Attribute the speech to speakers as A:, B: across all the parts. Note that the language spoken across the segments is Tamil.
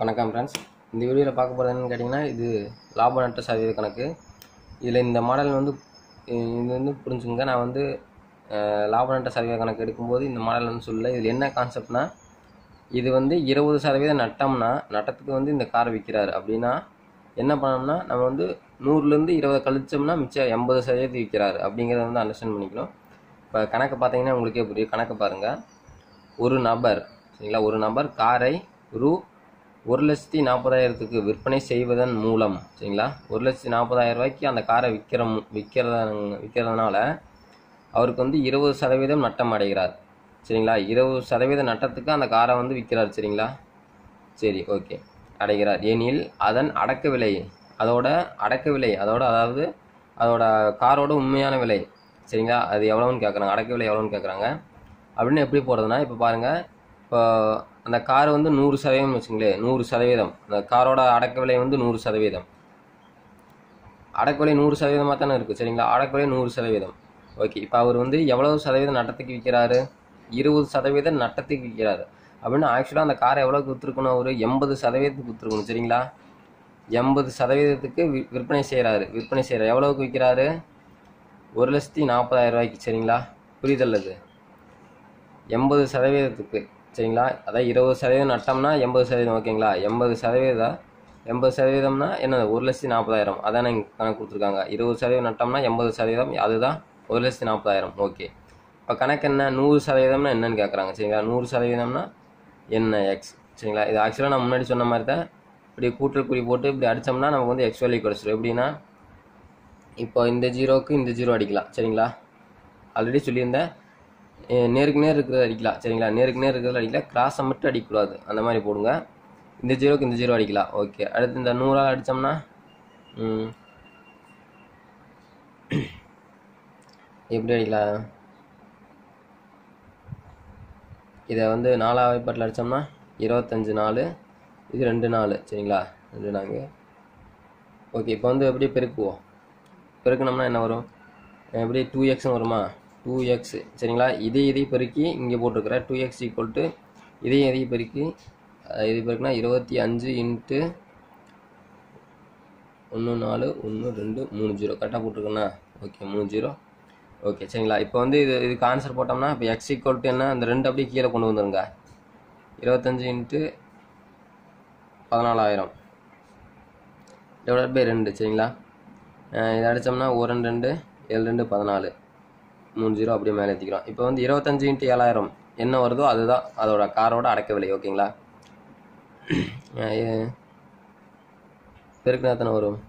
A: வணக்கம் ஃப்ரெண்ட்ஸ் இந்த வீடியோவில் பார்க்க போகிறது என்னன்னு கேட்டிங்கன்னா இது லாப நட்ட சதவீத கணக்கு இதில் இந்த மாடல் வந்து அஹ் இது வந்து புரிஞ்சுங்க நான் வந்து அஹ், லாப நட்ட சதவீத கணக்கு எடுக்கும்போது இந்த மாடல் வந்து சொல்லல இதில் என்ன கான்செப்ட்னா இது வந்து இருபது சதவீதம் நட்டம்னா நட்டத்துக்கு வந்து இந்த காரை விற்கிறாரு அப்படின்னா என்ன பண்ணோம்னா நம்ம வந்து நூறுலேருந்து இருபது கழிச்சோம்னா மிச்சம் எண்பது சதவீதத்துக்கு விற்கிறாரு அப்படிங்கிறத வந்து அண்டர்ஸ்டாண்ட் பண்ணிக்கணும் இப்போ கணக்கு பார்த்தீங்கன்னா உங்களுக்கே புரியும் கணக்கு பாருங்கள் ஒரு நபர் சரிங்களா ஒரு நபர் காரை ரூ ஒரு லட்சத்தி நாற்பதாயிரத்துக்கு விற்பனை செய்வதன் மூலம் சரிங்களா ஒரு லட்சத்தி நாற்பதாயிரம் ரூபாய்க்கு அந்த காரை விற்கிற விற்கிறத விற்கிறதுனால அவருக்கு வந்து இருபது சதவீதம் நட்டம் அடைகிறார் சரிங்களா இருபது சதவீத நட்டத்துக்கு அந்த காரை வந்து விற்கிறார் சரிங்களா சரி ஓகே அடைகிறார் எனில் அதன் அடக்க விலை அதோட அடக்க விலை அதோட அதாவது அதோட காரோட உண்மையான விலை சரிங்களா அது எவ்வளோன்னு கேட்குறாங்க அடக்க விலை எவ்வளோன்னு கேட்குறாங்க அப்படின்னு எப்படி போடுறதுனா இப்போ பாருங்கள் இப்போ அந்த கார் வந்து நூறு சதவீதம் வச்சுங்களேன் நூறு சதவீதம் அந்த காரோட அடக்க விலை வந்து நூறு சதவீதம் அடக்க விலை நூறு சதவீதமாக தானே இருக்குது சரிங்களா அடக்க விலை நூறு சதவீதம் ஓகே இப்போ அவர் வந்து எவ்வளவு சதவீதம் நட்டத்துக்கு விற்கிறாரு இருபது சதவீதம் நட்டத்துக்கு விற்கிறாரு அப்படின்னா ஆக்சுவலாக அந்த காரை எவ்வளோக்கு விற்றுருக்கணும் ஒரு எண்பது சதவீதத்துக்கு விற்றுருக்கணும் சரிங்களா எண்பது சதவீதத்துக்கு வி- விற்பனை செய்கிறாரு விற்பனை செய்கிறார் எவ்வளவுக்கு விற்கிறாரு ஒரு லட்சத்தி நாற்பதாயிரம் ரூபாய்க்கு சரிங்களா புரிதல் அது எண்பது சதவீதத்துக்கு சரிங்களா அதான் இருபது சதவீதம் நட்டம்னா எண்பது சதவீதம் ஓகேங்களா எண்பது சதவீதம் எண்பது சதவீதம்னா என்ன ஒரு லட்சத்தி நாற்பதாயிரம் அதான் இங்கே கணக்கு கொடுத்துருக்காங்க இருபது சதவீதம் நட்டம்னா எண்பது சதவீதம் அதுதான் ஒரு லட்சத்தி நாற்பதாயிரம் ஓகே இப்போ கணக்கு என்ன நூறு சதவீதம்னா என்னன்னு கேட்குறாங்க சரிங்களா நூறு சதவீதம்னா என்ன எக்ஸ் சரிங்களா இது ஆக்சுவலாக நான் முன்னாடி சொன்ன மாதிரி தான் இப்படி கூட்டல் குறி போட்டு இப்படி அடித்தோம்னா நமக்கு வந்து எக்ஸ் வேல்யூ கிடச்சிடும் எப்படின்னா இப்போ இந்த ஜீரோவுக்கு இந்த ஜீரோ அடிக்கலாம் சரிங்களா ஆல்ரெடி சொல்லியிருந்தேன் அஹ் நேருக்கு நேர் இருக்கிறது அடிக்கலாம் சரிங்களா நேருக்கு நேர் இருக்கிறது அடிக்கலாம் கிராஸை மட்டும் அடிக்கக்கூடாது அந்த மாதிரி போடுங்க இந்த ஜீரோக்கு இந்த ஜீரோ அடிக்கலாம் ஓகே அடுத்து இந்த நூறால் அடித்தோம்னா ம், எப்படி அடிக்கலாம் இதை வந்து நாலாவது வாய்ப்பாட்டில் அடித்தோம்னா இருபத்தஞ்சு நாலு இது ரெண்டு நாலு சரிங்களா ரெண்டு நாங்க ஓகே இப்போ வந்து எப்படி பெருக்குவோம் பெருக்கணும்னா என்ன வரும் எப்படி டூ எக்ஸ்னு வருமா டூ எக்ஸ் சரிங்களா இதே இதையும் பெருக்கி இங்கே போட்டிருக்கிறேன் டூ எக்ஸ் ஈக்குவல் டு இதையும் இதையும் பெருக்கி அஹ் இது பெருக்குனா இருபத்தி அஞ்சு இன்ட்டு ஒன்று நாலு ஒன்று ரெண்டு மூணு ஜீரோ கரெக்டாக போட்டிருக்கேண்ணா ஓகே மூணு ஜீரோ ஓகே சரிங்களா இப்போ வந்து இது இதுக்கு ஆன்சர் போட்டோம்னா இப்போ எக்ஸ் ஈக்குவல் டு என்ன அந்த ரெண்டு அப்படியே கீழே கொண்டு வந்துருங்க இருபத்தஞ்சு இன்ட்டு பதினாலாயிரம் டிவைட் பை ரெண்டு சரிங்களா அஹ் இதை அடித்தோம்னா ஒரு ரெண்டு ரெண்டு ஏழு ரெண்டு பதினாலு மூணு ஜீரோ அப்படியே மேலே ஏற்றிக்கிறோம் இப்போ வந்து இருபத்தஞ்சு இன்ட்டு ஏழாயிரம் என்ன வருதோ அதுதான் அதோட காரோட அடக்க விலை ஓகேங்களா அஹ் இது பெருக்குனா எத்தனை வரும்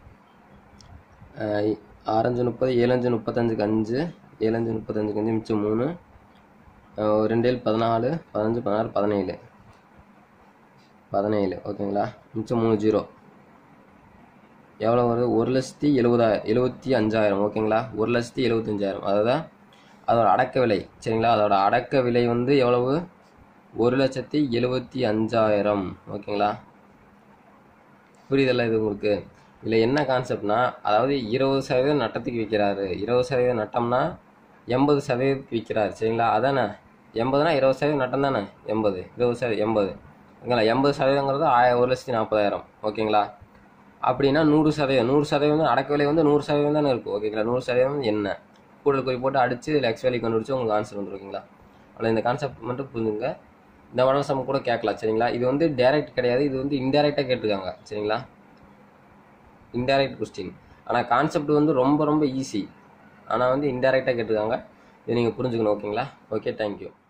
A: அஹ் ஆறஞ்சு முப்பது ஏழஞ்சு முப்பத்தஞ்சுக்கு அஞ்சு ஏழஞ்சு முப்பத்தஞ்சுக்கு அஞ்சு மிச்சம் மூணு அஹ் ஒரு ரெண்டு ஏழு பதினாலு பதினஞ்சு பதினாறு பதினேழு பதினேழு ஓகேங்களா மிச்சம் மூணு ஜீரோ எவ்வளோ வருது ஒரு லட்சத்தி எழுபதாயிரம் எழுபத்தி அஞ்சாயிரம் ஓகேங்களா ஒரு லட்சத்தி எழுபத்தஞ்சாயிரம் அதுதான் அதோட அடக்க விலை சரிங்களா அதோட அடக்க விலை வந்து எவ்வளவு ஒரு லட்சத்தி எழுபத்தி அஞ்சாயிரம் ஓகேங்களா புரியுதல்ல இது உங்களுக்கு இதில் என்ன கான்செப்ட்னா அதாவது இருபது சதவீதம் நட்டத்துக்கு விற்கிறாரு இருபது சதவீதம் நட்டம்னா எண்பது சதவீதத்துக்கு விற்கிறாரு சரிங்களா அதானே எண்பதுனா இருபது சதவீதம் நட்டம் தானே எண்பது இருபது சதவீதம் எண்பது ஓகேங்களா எண்பது சதவீதங்கிறது ஆய ஒரு லட்சத்தி நாற்பதாயிரம் ஓகேங்களா அப்படின்னா நூறு சதவீதம் நூறு சதவீதம் அடக்க விலை வந்து நூறு சதவீதம் தானே இருக்கும் ஓகேங்களா நூறு சதவீதம் என்ன கூடுதல் குறி போட்டு அடிச்சு இதில் எக்ஸ் வேல்யூ கண்டுபிடிச்சு உங்களுக்கு ஆன்சர் வந்துரும் ஓகேங்களா அவ்வளோ இந்த கான்செப்ட் மட்டும் புரிஞ்சுங்க இந்த மாடல் சம் கூட கேட்கலாம் சரிங்களா இது வந்து டைரக்ட் கிடையாது இது வந்து இன்டைரக்டாக கேட்டிருக்காங்க சரிங்களா இன்டைரக்ட் கொஸ்டின் ஆனால் கான்செப்ட் வந்து ரொம்ப ரொம்ப ஈஸி ஆனால் வந்து இன்டைரக்டாக கேட்டிருக்காங்க இதை நீங்கள் புரிஞ்சுக்கணும் ஓகேங்களா ஓகே தேங்க்யூ